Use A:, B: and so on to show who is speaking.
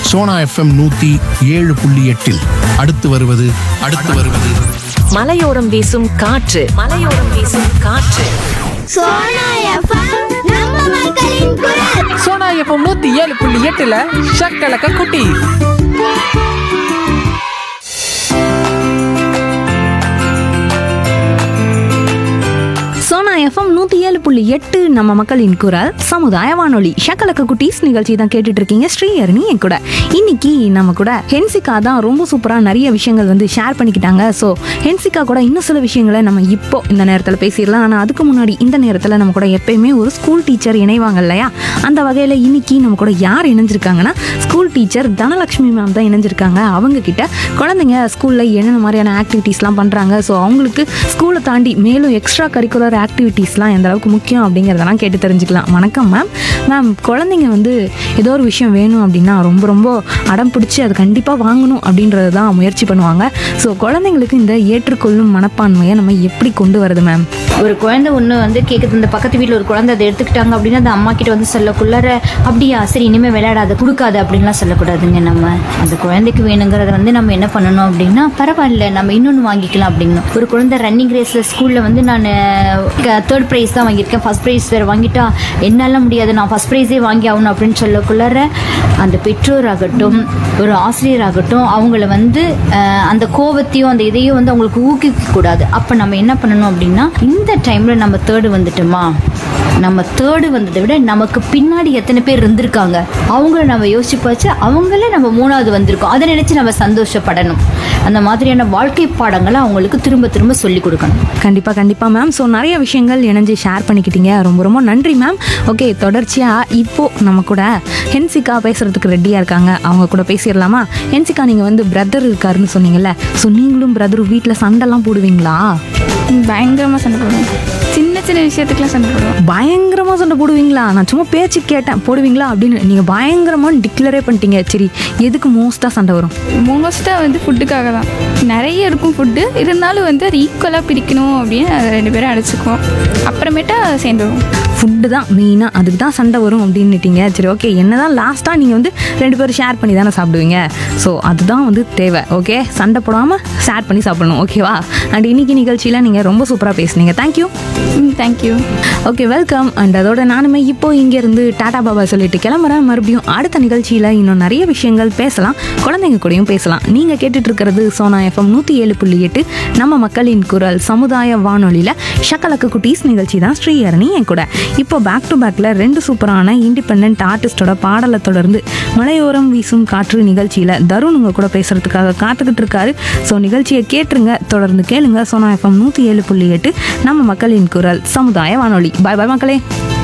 A: Sona FM நூத்தி ஏழு புள்ளி எட்டில் அடுத்து வருவது அடுத்து வருவது
B: மலையோரம் வீசும் காற்று மலையோரம் வீசும் காற்று
C: சோனா எஃப்எம் நம்ம மக்களின் குரல்
D: சோனா எஃப்எம் நூத்தி ஏழு புள்ளி எட்டுல ஷக்கலக்க குட்டி
E: சோனா எஃப்எம் நூற்றி ஏழு புள்ளி எட்டு நம்ம மக்களின் குரல் சமுதாய வானொலி ஷக்கலக்க குட்டீஸ் நிகழ்ச்சி தான் கேட்டுட்டு இருக்கீங்க ஸ்ரீஹரணி என் கூட இன்னைக்கு நம்ம கூட ஹென்சிகா தான் ரொம்ப சூப்பராக நிறைய விஷயங்கள் வந்து ஷேர் பண்ணிக்கிட்டாங்க ஸோ ஹென்சிகா கூட இன்னும் சில விஷயங்களை நம்ம இப்போ இந்த நேரத்தில் பேசிடலாம் ஆனால் அதுக்கு முன்னாடி இந்த நேரத்தில் நம்ம கூட எப்பயுமே ஒரு ஸ்கூல் டீச்சர் இணைவாங்க இல்லையா அந்த வகையில் இன்னைக்கு நம்ம கூட யார் இணைஞ்சிருக்காங்கன்னா ஸ்கூல் டீச்சர் தனலட்சுமி மேம் தான் இணைஞ்சிருக்காங்க அவங்க கிட்ட குழந்தைங்க ஸ்கூலில் என்னென்ன மாதிரியான ஆக்டிவிட்டீஸ்லாம் பண்ணுறாங்க ஸோ அவங்களுக்கு ஸ்கூலை தாண்டி மேலும் எக்ஸ்ட்ரா கரிக்குலர் ஆக்டிவிட்டீஸ்லாம் எந்த அளவுக்கு முக்கியம் அப்படிங்கிறதெல்லாம் கேட்டு தெரிஞ்சுக்கலாம் வணக்கம் மேம் மேம் குழந்தைங்க வந்து ஏதோ ஒரு விஷயம் வேணும் அப்படின்னா ரொம்ப ரொம்ப அடம் பிடிச்சி அது கண்டிப்பாக வாங்கணும் அப்படின்றது தான் முயற்சி பண்ணுவாங்க ஸோ குழந்தைங்களுக்கு இந்த ஏற்றுக்கொள்ளும் மனப்பான்மையை நம்ம எப்படி கொண்டு வரது மேம்
F: ஒரு குழந்தை ஒன்று வந்து கேட்குது இந்த பக்கத்து வீட்டில் ஒரு குழந்தை அதை எடுத்துக்கிட்டாங்க அப்படின்னா அந்த அம்மா கிட்ட வந்து சொல்லக்குள்ளார அப்படியா சரி இனிமேல் விளையாடாத கொடுக்காத அப்படின்லாம் சொல்லக்கூடாதுங்க நம்ம அந்த குழந்தைக்கு வேணுங்கிறத வந்து நம்ம என்ன பண்ணணும் அப்படின்னா பரவாயில்ல நம்ம இன்னொன்று வாங்கிக்கலாம் அப்படிங்கணும் ஒரு குழந்தை ரன்னிங் ரேஸில் ஸ்கூலில் வந்து நான் தேர்ட் ப்ரைஸ் தான் வாங்கியிருக்கேன் ஃபஸ்ட் ப்ரைஸ் வேறு வாங்கிட்டா என்னால் முடியாது நான் ஃபஸ்ட் ப்ரைஸே வாங்கி ஆகணும் அப்படின்னு சொல்லக்குள்ளார அந்த பெற்றோராகட்டும் ஒரு ஆசிரியராகட்டும் அவங்கள வந்து அஹ், அந்த கோவத்தையும் அந்த இதையும் வந்து அவங்களுக்கு ஊக்குவிக்க கூடாது அப்போ நம்ம என்ன பண்ணணும் அப்படின்னா இந்த டைமில் நம்ம தேர்டு வந்துட்டோமா நம்ம தேர்டு வந்ததை விட நமக்கு பின்னாடி எத்தனை பேர் இருந்திருக்காங்க அவங்கள நம்ம யோசிச்சு பார்த்து அவங்கள நம்ம மூணாவது வந்திருக்கோம் அதை நினச்சி நம்ம சந்தோஷப்படணும் அந்த மாதிரியான வாழ்க்கை பாடங்களை அவங்களுக்கு திரும்ப திரும்ப சொல்லி கொடுக்கணும்
E: கண்டிப்பாக கண்டிப்பாக மேம் ஸோ நிறைய விஷயங்கள் இணைஞ்சு ஷேர் பண்ணிக்கிட்டீங்க ரொம்ப ரொம்ப நன்றி மேம் ஓகே தொடர்ச்சியாக இப்போது நம்ம கூட ஹென்சிகா பேசுகிறதுக்கு ரெடியாக இருக்காங்க அவங்க கூட பேசிடலாமா ஹென்சிகா நீங்கள் வந்து பிரதர் இருக்காருன்னு சொன்னீங்கல்ல ஸோ நீங்களும் பிரதரும் வீட்டில் சண்டைலாம் போடுவீங்களா
G: பயங்கரமாக சண்டை போடுவோம் சின்ன சின்ன விஷயத்துக்குலாம் சண்டை போடுவோம்
E: பயங்கரமாக சண்டை போடுவீங்களா நான் சும்மா பேச்சு கேட்டேன் போடுவீங்களா அப்படின்னு நீங்கள் பயங்கரமாக டிக்ளரே பண்ணிட்டீங்க சரி எதுக்கு மோஸ்ட்டாக சண்டை வரும்
G: மோஸ்ட்டாக வந்து ஃபுட்டுக்காக தான் நிறைய இருக்கும் ஃபுட்டு இருந்தாலும் வந்து அது ஈக்குவலாக பிரிக்கணும் அப்படின்னு அதை ரெண்டு பேரும் அடைச்சிக்குவோம் அப்புறமேட்டா சேர்ந்துருவோம்
E: ஃபுட்டு தான் மெயினாக அதுக்கு தான் சண்டை வரும் அப்படின்னுட்டீங்க சரி ஓகே என்னதான் லாஸ்ட்டாக நீங்கள் வந்து ரெண்டு பேரும் ஷேர் பண்ணி தானே சாப்பிடுவீங்க ஸோ அதுதான் வந்து தேவை ஓகே சண்டை போடாமல் ஷேர் பண்ணி சாப்பிடணும் ஓகேவா அண்ட் இன்னைக்கு நிகழ்ச்சியில் நீங்கள் ரொம்ப சூப்பராக பேசுனீங்க தேங்க்யூ
G: ம் தேங்க்யூ
E: ஓகே வெல்கம் அண்ட் அதோட நானுமே இப்போ இங்கேருந்து டாடா பாபா சொல்லிட்டு கிளம்புறேன் மறுபடியும் அடுத்த நிகழ்ச்சியில் இன்னும் நிறைய விஷயங்கள் பேசலாம் குழந்தைங்க கூடயும் பேசலாம் நீங்கள் கேட்டுட்டு இருக்கிறது சோனா எஃப்எம் நூற்றி ஏழு புள்ளி எட்டு நம்ம மக்களின் குரல் சமுதாய வானொலியில் ஷக்கலக்கு குட்டீஸ் நிகழ்ச்சி தான் ஸ்ரீஹரணி என் கூட இப்போ பேக் டு பேக்கில் ரெண்டு சூப்பரான இண்டிபெண்ட் ஆர்டிஸ்டோட பாடலை தொடர்ந்து மலையோரம் வீசும் காற்று நிகழ்ச்சியில் தருண் உங்க கூட பேசுறதுக்காக காத்துக்கிட்டு இருக்காரு ஸோ நிகழ்ச்சியை கேட்டுருங்க தொடர்ந்து கேளுங்க சோனா எஃப்எம் நூற்றி ஏழு புள்ளி எட்டு நம்ம மக்களின் குரல் சமுதாய வானொலி பாய் பாய் மக்களே